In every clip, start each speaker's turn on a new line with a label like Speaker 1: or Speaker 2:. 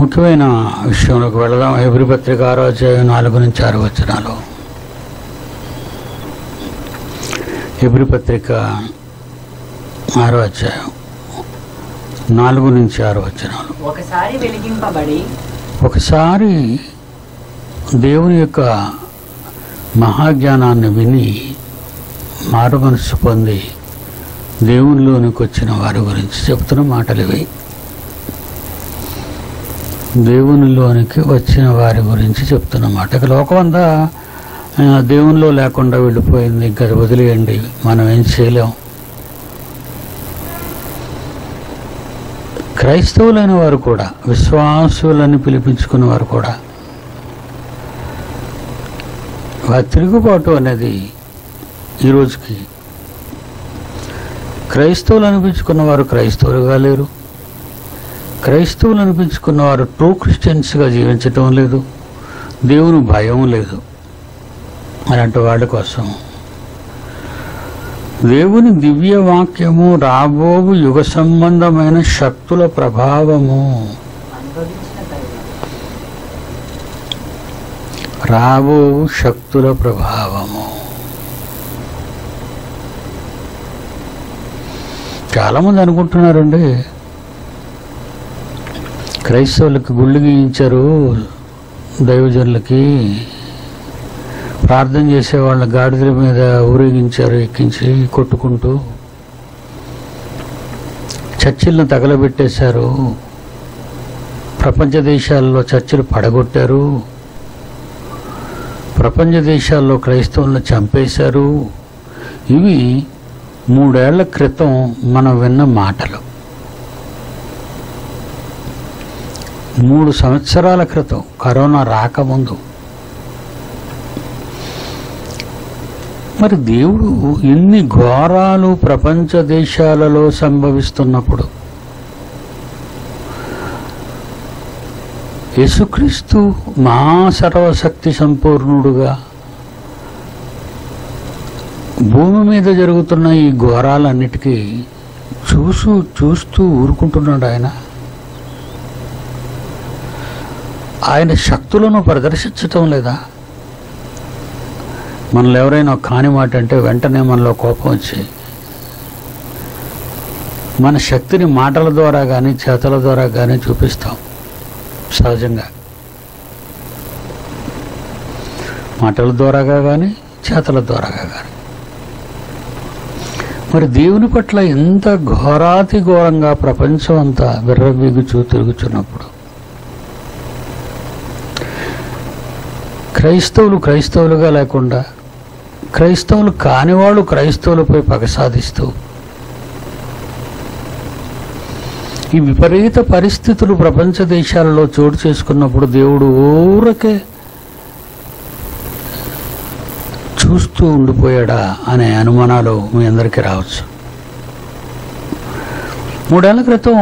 Speaker 1: ముఖ్యమైన విషయంలోకి వెళదాం ఎబ్రి పత్రిక ఆరో అధ్యాయం నాలుగు నుంచి ఆరు వచనాలు ఎబ్రి పత్రిక ఆరో అధ్యాయం నాలుగు నుంచి ఆరు వచనాలు
Speaker 2: ఒకసారి వెలిగింపబడి
Speaker 1: ఒకసారి దేవుని యొక్క మహాజ్ఞానాన్ని విని మారు మనసు పొంది దేవునిలోనికి వచ్చిన వారి గురించి చెప్తున్న మాటలు ఇవి దేవునిలోనికి వచ్చిన వారి గురించి చెప్తున్న మాట ఇక లోకమంతా ఆ, దేవునిలో లేకుండా వెళ్ళిపోయింది ఇంకా అది వదిలేయండి మనం ఏం చేయలేం క్రైస్తవులైన వారు కూడా విశ్వాసులని పిలిపించుకున్న వారు కూడా వారి తిరుగుబాటు అనేది ఈ రోజుకి క్రైస్తవులు అనిపించుకున్న వారు క్రైస్తవులుగా లేరు క్రైస్తవులు అనిపించుకున్న వారు ట్రూ క్రిస్టియన్స్గా జీవించటం లేదు దేవుని భయం లేదు అలాంటి వాళ్ళ కోసం దేవుని దివ్య వాక్యము రాబోవు యుగ సంబంధమైన శక్తుల ప్రభావము
Speaker 2: అనుభవించిన తరువాత
Speaker 1: రాబో శక్తుల ప్రభావము చాలామంది అనుకుంటున్నారండి క్రైస్తవులకి గుళ్ళు గీయించారు దైవజనులకి ప్రార్థన చేసే వాళ్ళ గాడిదల మీద ఊరేగించారు ఎక్కించి కొట్టుకుంటూ చర్చిలను తగలబెట్టేశారు ప్రపంచ దేశాల్లో చర్చిలు పడగొట్టారు ప్రపంచ దేశాల్లో క్రైస్తవులను చంపేశారు ఇవి మూడేళ్ల క్రితం మనం విన్న మాటలు మూడు సంవత్సరాల క్రితం కరోనా రాకముందు మరి దేవుడు ఇన్ని ఘోరాలు ప్రపంచ దేశాలలో సంభవిస్తున్నప్పుడు యేసుక్రీస్తు మా సర్వశక్తి సంపూర్ణుడుగా భూమి మీద జరుగుతున్న ఈ ఘోరాలన్నిటికీ చూసు చూస్తూ ఊరుకుంటున్నాడు ఆయన ఆయన శక్తులను ప్రదర్శించటం లేదా మనలో ఎవరైనా ఒక కాని మాట అంటే వెంటనే మనలో కోపం వచ్చి మన శక్తిని మాటల ద్వారా కానీ చేతల ద్వారా కానీ చూపిస్తాం సహజంగా మాటల ద్వారాగా కానీ చేతల ద్వారాగా కానీ మరి దేవుని పట్ల ఎంత ఘోరాతి ఘోరంగా ప్రపంచం అంతా విర్రవీగుచూ తిరుగుచున్నప్పుడు క్రైస్తవులు క్రైస్తవులుగా లేకుండా క్రైస్తవులు కానివాళ్ళు క్రైస్తవులపై పగ సాధిస్తూ ఈ విపరీత పరిస్థితులు ప్రపంచ దేశాలలో చోటు చేసుకున్నప్పుడు దేవుడు ఊరకే చూస్తూ ఉండిపోయాడా అనే అనుమానాలు మీ అందరికీ రావచ్చు మూడేళ్ల క్రితం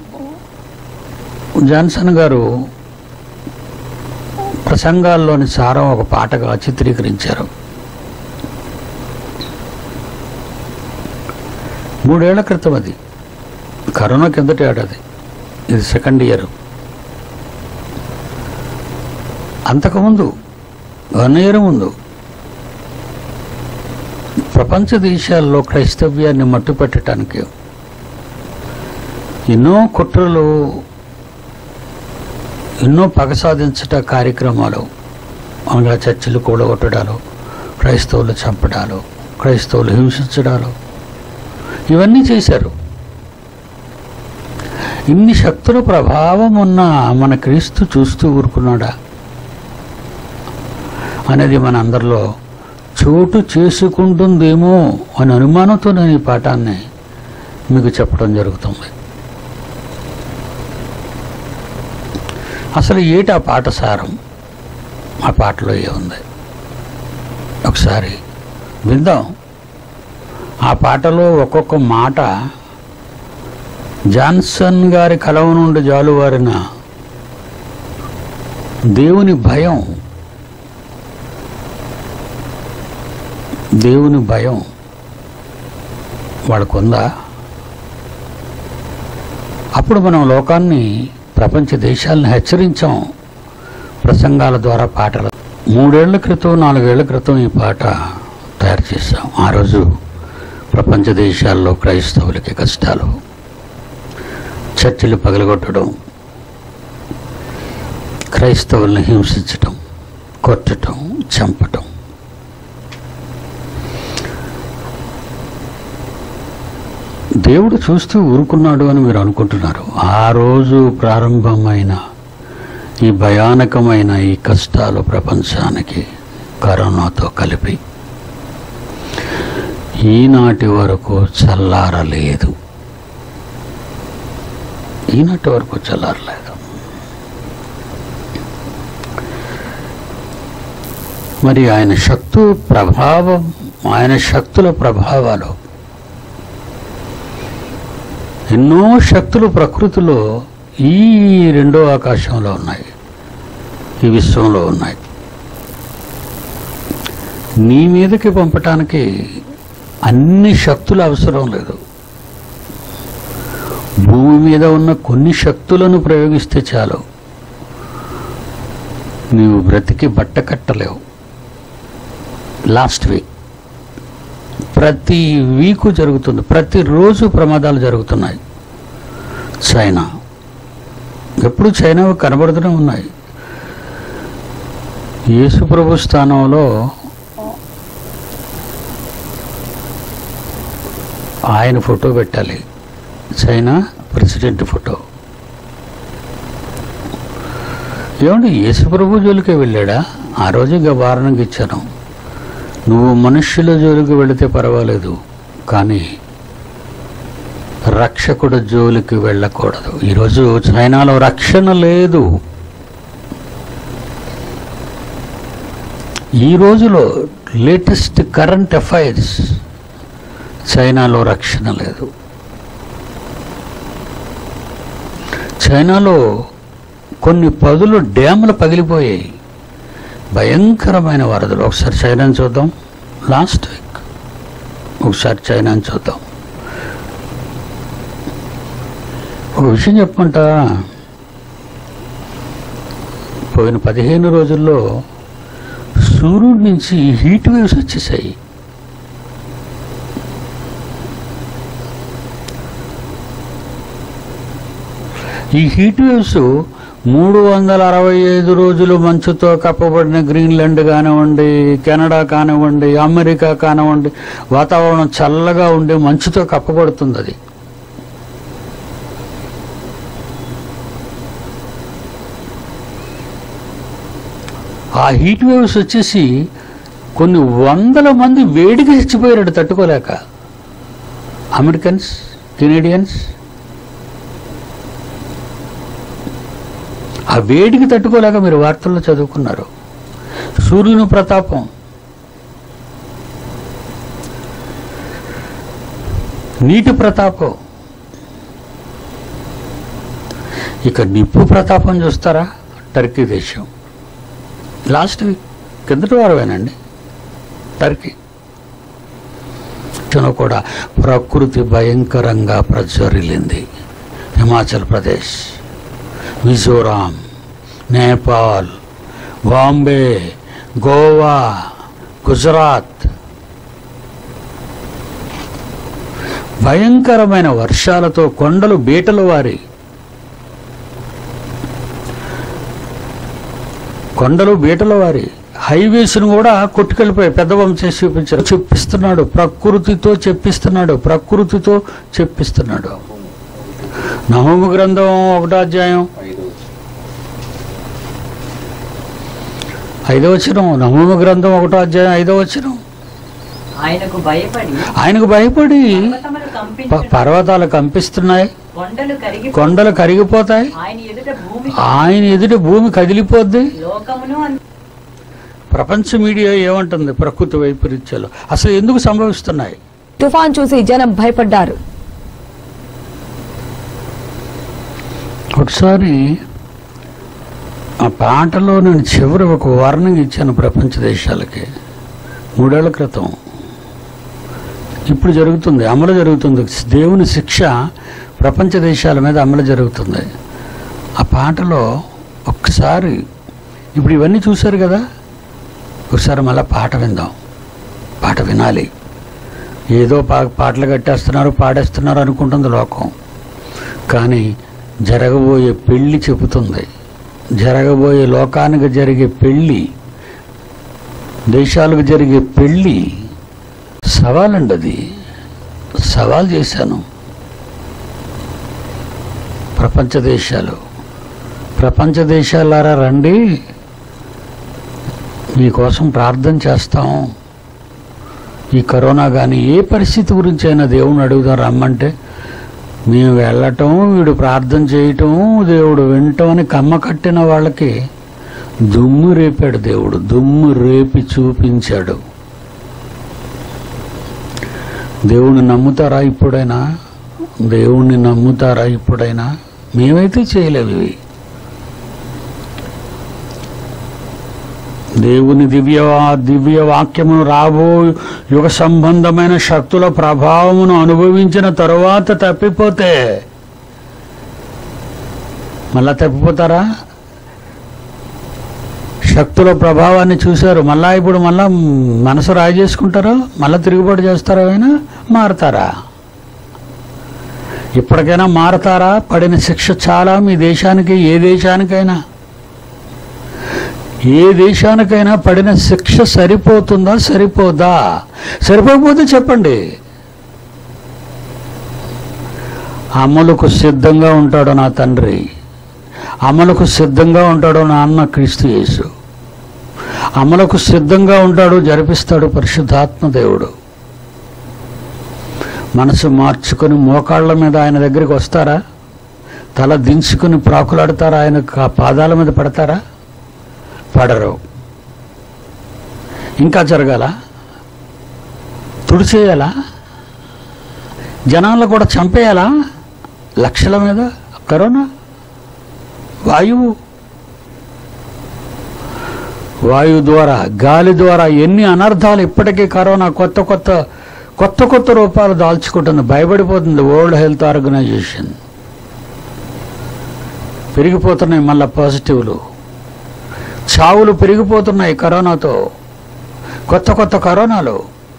Speaker 1: జాన్సన్ గారు ప్రసంగాల్లోని సారం ఒక పాటగా చిత్రీకరించారు మూడేళ్ల క్రితం అది కరోనా కిందటి ఏడాది ఇది సెకండ్ ఇయర్ అంతకుముందు వన్ ఇయర్ ముందు ప్రపంచ దేశాల్లో క్రైస్తవ్యాన్ని మట్టుపెట్టడానికి ఎన్నో కుట్రలు ఎన్నో పగ సాధించట కార్యక్రమాలు అనగా చర్చిలు కూడగొట్టడాలు క్రైస్తవులు చంపడాలు క్రైస్తవులు హింసించడాలు ఇవన్నీ చేశారు ఇన్ని శక్తుల ప్రభావం ఉన్న మన క్రీస్తు చూస్తూ ఊరుకున్నాడా అనేది మన అందరిలో చోటు చేసుకుంటుందేమో అని అనుమానంతో నేను ఈ పాఠాన్ని మీకు చెప్పడం జరుగుతుంది అసలు ఏటి ఆ పాట సారం ఆ పాటలో ఏముంది ఒకసారి విందాం ఆ పాటలో ఒక్కొక్క మాట జాన్సన్ గారి కలవ నుండి జాలువారిన దేవుని భయం దేవుని భయం వాళ్ళకుందా అప్పుడు మనం లోకాన్ని ప్రపంచ దేశాలను హెచ్చరించాం ప్రసంగాల ద్వారా పాటలు మూడేళ్ల క్రితం నాలుగేళ్ల క్రితం ఈ పాట తయారు చేశాం ఆ రోజు ప్రపంచ దేశాల్లో క్రైస్తవులకి కష్టాలు చర్చిలు పగలగొట్టడం క్రైస్తవుల్ని హింసించటం కొట్టటం చంపటం దేవుడు చూస్తూ ఊరుకున్నాడు అని మీరు అనుకుంటున్నారు ఆ రోజు ప్రారంభమైన ఈ భయానకమైన ఈ కష్టాలు ప్రపంచానికి కరోనాతో కలిపి ఈనాటి వరకు చల్లారలేదు ఈనాటి వరకు చల్లారలేదు మరి ఆయన శక్తు ప్రభావం ఆయన శక్తుల ప్రభావాలు ఎన్నో శక్తులు ప్రకృతిలో ఈ రెండో ఆకాశంలో ఉన్నాయి ఈ విశ్వంలో ఉన్నాయి నీ మీదకి పంపటానికి అన్ని శక్తులు అవసరం లేదు భూమి మీద ఉన్న కొన్ని శక్తులను ప్రయోగిస్తే చాలు నీవు బ్రతికి బట్ట కట్టలేవు లాస్ట్ వీక్ ప్రతి వీకు జరుగుతుంది ప్రతిరోజు ప్రమాదాలు జరుగుతున్నాయి చైనా ఎప్పుడు చైనా కనబడుతూనే ఉన్నాయి యేసు ప్రభు స్థానంలో ఆయన ఫోటో పెట్టాలి చైనా ప్రెసిడెంట్ ఫోటో ఏమండి యేసు ప్రభు జోలికే వెళ్ళాడా ఆ రోజు ఇంకా వారణకి ఇచ్చాను నువ్వు మనుష్యుల జోలికి వెళితే పర్వాలేదు కానీ రక్షకుడు జోలికి వెళ్ళకూడదు ఈరోజు చైనాలో రక్షణ లేదు ఈ రోజులో లేటెస్ట్ కరెంట్ అఫైర్స్ చైనాలో రక్షణ లేదు చైనాలో కొన్ని పదులు డ్యాములు పగిలిపోయాయి భయంకరమైన వరదలు ఒకసారి చైనాని చూద్దాం లాస్ట్ వీక్ ఒకసారి చైనాని చూద్దాం ఒక విషయం చెప్పమంటా పోయిన పదిహేను రోజుల్లో సూర్యుడి నుంచి హీట్ వేవ్స్ వచ్చేసాయి ఈ హీట్ వేవ్స్ మూడు వందల అరవై ఐదు రోజులు మంచుతో కప్పబడిన గ్రీన్లాండ్ కానివ్వండి కెనడా కానివ్వండి అమెరికా కానివ్వండి వాతావరణం చల్లగా ఉండి మంచుతో కప్పబడుతుంది అది ఆ హీట్ వేవ్స్ వచ్చేసి కొన్ని వందల మంది వేడికి చచ్చిపోయారు తట్టుకోలేక అమెరికన్స్ కెనేడియన్స్ ఆ వేడికి తట్టుకోలేక మీరు వార్తల్లో చదువుకున్నారు సూర్యుని ప్రతాపం నీటి ప్రతాపం ఇక నిప్పు ప్రతాపం చూస్తారా టర్కీ దేశం లాస్ట్ వీక్ కిందటి వారమేనండి టర్కీ చను కూడా ప్రకృతి భయంకరంగా ప్రజ్వరిల్లింది హిమాచల్ ప్రదేశ్ మిజోరాం నేపాల్ బాంబే గోవా గుజరాత్ భయంకరమైన వర్షాలతో కొండలు బీటలు వారి కొండలు బీటల వారి హైవేస్ను కూడా కొట్టుకెళ్ళిపోయి పెద్ద చేసి చూపించారు చెప్పిస్తున్నాడు ప్రకృతితో చెప్పిస్తున్నాడు ప్రకృతితో చెప్పిస్తున్నాడు నవము గ్రంథం ఒకటో అధ్యాయం ఐదో వచనం నవమ గ్రంథం ఒకటో అధ్యాయం ఐదో వచనం
Speaker 2: ఆయనకు భయపడి
Speaker 1: ఆయనకు భయపడి
Speaker 2: పర్వతములు
Speaker 1: ప-
Speaker 2: కంపించుట
Speaker 1: పర్వతాలు కంపిస్తున్నాయి
Speaker 2: కొండలు కరిగి
Speaker 1: కొండలు కరిగిపోతాయి
Speaker 2: ఆయన ఎదుట భూమి
Speaker 1: ఆయన ఎదుట భూమి కదిలిపోద్ది
Speaker 2: లోకమును అన్-
Speaker 1: ప్రపంచ మీడియా ఏమంటుంది ప్రకృతి వైపరీత్యాలు అసలు ఎందుకు సంభవిస్తున్నాయి
Speaker 3: తుఫాన్ చూసి జనం భయపడ్డారు
Speaker 1: ఒకసారి ఆ పాటలో నేను చివరి ఒక వార్నింగ్ ఇచ్చాను ప్రపంచ దేశాలకి మూడేళ్ల క్రితం ఇప్పుడు జరుగుతుంది అమలు జరుగుతుంది దేవుని శిక్ష ప్రపంచ దేశాల మీద అమలు జరుగుతుంది ఆ పాటలో ఒక్కసారి ఇప్పుడు ఇవన్నీ చూశారు కదా ఒకసారి మళ్ళీ పాట విందాం పాట వినాలి ఏదో పా పాటలు కట్టేస్తున్నారు పాడేస్తున్నారు అనుకుంటుంది లోకం కానీ జరగబోయే పెళ్ళి చెబుతుంది జరగబోయే లోకానికి జరిగే పెళ్ళి దేశాలకు జరిగే పెళ్ళి సవాలండి అది సవాల్ చేశాను ప్రపంచ దేశాలు ప్రపంచ దేశాలారా రండి మీకోసం ప్రార్థన చేస్తాం ఈ కరోనా కానీ ఏ పరిస్థితి గురించి అయినా దేవుని అడుగుదాం రమ్మంటే మేము వెళ్ళటం వీడు ప్రార్థన చేయటం దేవుడు వినటం అని కమ్మ కట్టిన వాళ్ళకి దుమ్ము రేపాడు దేవుడు దుమ్ము రేపి చూపించాడు దేవుణ్ణి నమ్ముతారా ఇప్పుడైనా దేవుణ్ణి నమ్ముతారా ఇప్పుడైనా మేమైతే చేయలేవు ఇవి దేవుని దివ్య దివ్య వాక్యమును రాబో యుగ సంబంధమైన శక్తుల ప్రభావమును అనుభవించిన తరువాత తప్పిపోతే మళ్ళా తప్పిపోతారా శక్తుల ప్రభావాన్ని చూశారు మళ్ళా ఇప్పుడు మళ్ళా మనసు రాయి చేసుకుంటారా మళ్ళా తిరుగుబాటు చేస్తారా అయినా మారతారా ఇప్పటికైనా మారతారా పడిన శిక్ష చాలా మీ దేశానికి ఏ దేశానికైనా ఏ దేశానికైనా పడిన శిక్ష సరిపోతుందా సరిపోదా సరిపోకపోతే చెప్పండి అమలుకు సిద్ధంగా ఉంటాడు నా తండ్రి అమలుకు సిద్ధంగా ఉంటాడు నా అన్న క్రీస్తు యేసు అమలుకు సిద్ధంగా ఉంటాడు జరిపిస్తాడు పరిశుద్ధాత్మ దేవుడు మనసు మార్చుకొని మోకాళ్ళ మీద ఆయన దగ్గరికి వస్తారా తల దించుకుని ప్రాకులాడతారా ఆయన కా- పాదాల మీద పడతారా పడరు ఇంకా జరగాల తుడిచేయాలా జనాలను కూడా చంపేయాలా లక్షల మీద కరోనా వాయువు వాయువు ద్వారా గాలి ద్వారా ఎన్ని అనర్థాలు ఇప్పటికీ కరోనా కొత్త కొత్త కొత్త కొత్త రూపాలు దాల్చుకుంటుంది భయపడిపోతుంది వరల్డ్ హెల్త్ ఆర్గనైజేషన్ పెరిగిపోతున్నాయి మళ్ళా పాజిటివ్లు చావులు పెరిగిపోతున్నాయి కరోనాతో కొత్త కొత్త కరోనాలు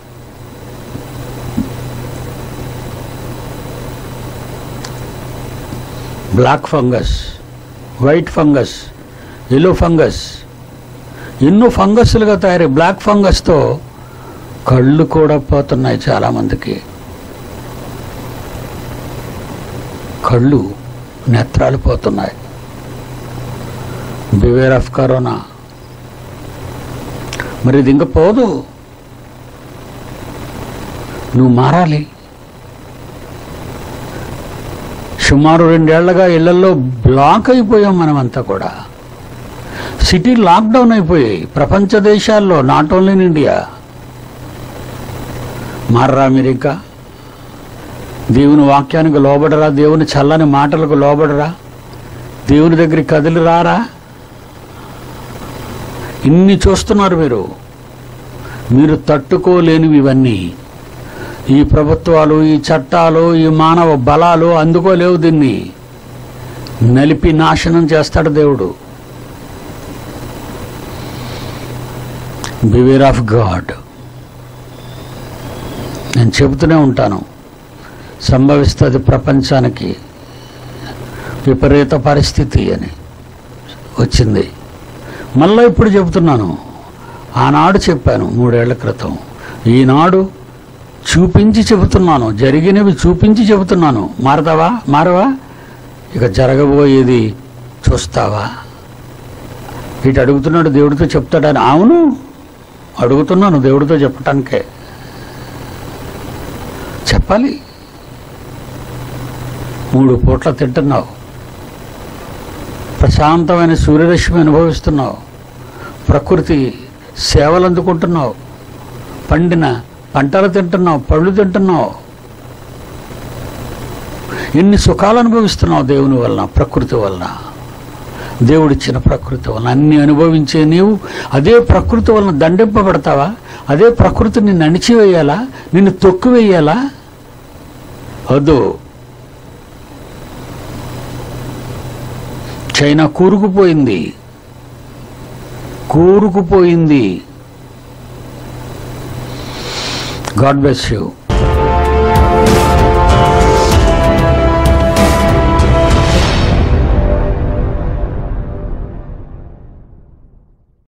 Speaker 1: black fungus white fungus yellow fungus ఎన్నో ఫంగస్లుగా తయారై బ్లాక్ ఫంగస్తో కళ్ళు కూడా పోతున్నాయి చాలామందికి కళ్ళు నేత్రాలు పోతున్నాయి బివేర్ ఆఫ్ కరోనా మరి ఇది ఇంకా పోదు నువ్వు మారాలి సుమారు రెండేళ్లగా ఇళ్లలో బ్లాక్ అయిపోయాం మనమంతా కూడా సిటీ లాక్డౌన్ అయిపోయాయి ప్రపంచ దేశాల్లో నాట్ ఓన్లీ ఇన్ ఇండియా మారరా మీరు ఇంకా దేవుని వాక్యానికి లోబడరా దేవుని చల్లని మాటలకు లోబడరా దేవుని దగ్గరికి కదిలి రారా ఇన్ని చూస్తున్నారు మీరు మీరు తట్టుకోలేనివి ఇవన్నీ ఈ ప్రభుత్వాలు ఈ చట్టాలు ఈ మానవ బలాలు అందుకోలేవు దీన్ని నలిపి నాశనం చేస్తాడు దేవుడు బివేర్ ఆఫ్ గాడ్ నేను చెబుతూనే ఉంటాను సంభవిస్తుంది ప్రపంచానికి విపరీత పరిస్థితి అని వచ్చింది మళ్ళీ ఇప్పుడు చెబుతున్నాను ఆనాడు చెప్పాను మూడేళ్ల క్రితం ఈనాడు చూపించి చెబుతున్నాను జరిగినవి చూపించి చెబుతున్నాను మారతావా మారవా ఇక జరగబోయేది చూస్తావా ఇటు అడుగుతున్నాడు దేవుడితో చెప్తాడని అవును అడుగుతున్నాను దేవుడితో చెప్పటానికే చెప్పాలి మూడు పూట్ల తింటున్నావు ప్రశాంతమైన సూర్యరశ్మి అనుభవిస్తున్నావు ప్రకృతి సేవలు అందుకుంటున్నావు పండిన పంటలు తింటున్నావు పళ్ళు తింటున్నావు ఎన్ని సుఖాలు అనుభవిస్తున్నావు దేవుని వలన ప్రకృతి వలన దేవుడిచ్చిన ప్రకృతి వలన అన్ని అనుభవించే నీవు అదే ప్రకృతి వలన దండింపబడతావా అదే ప్రకృతి నిన్ను అణిచివేయాలా నిన్ను తొక్కివేయాలా వద్దు చైనా కూరుకుపోయింది కూరుకుపోయింది గాడ్ బెస్ యూ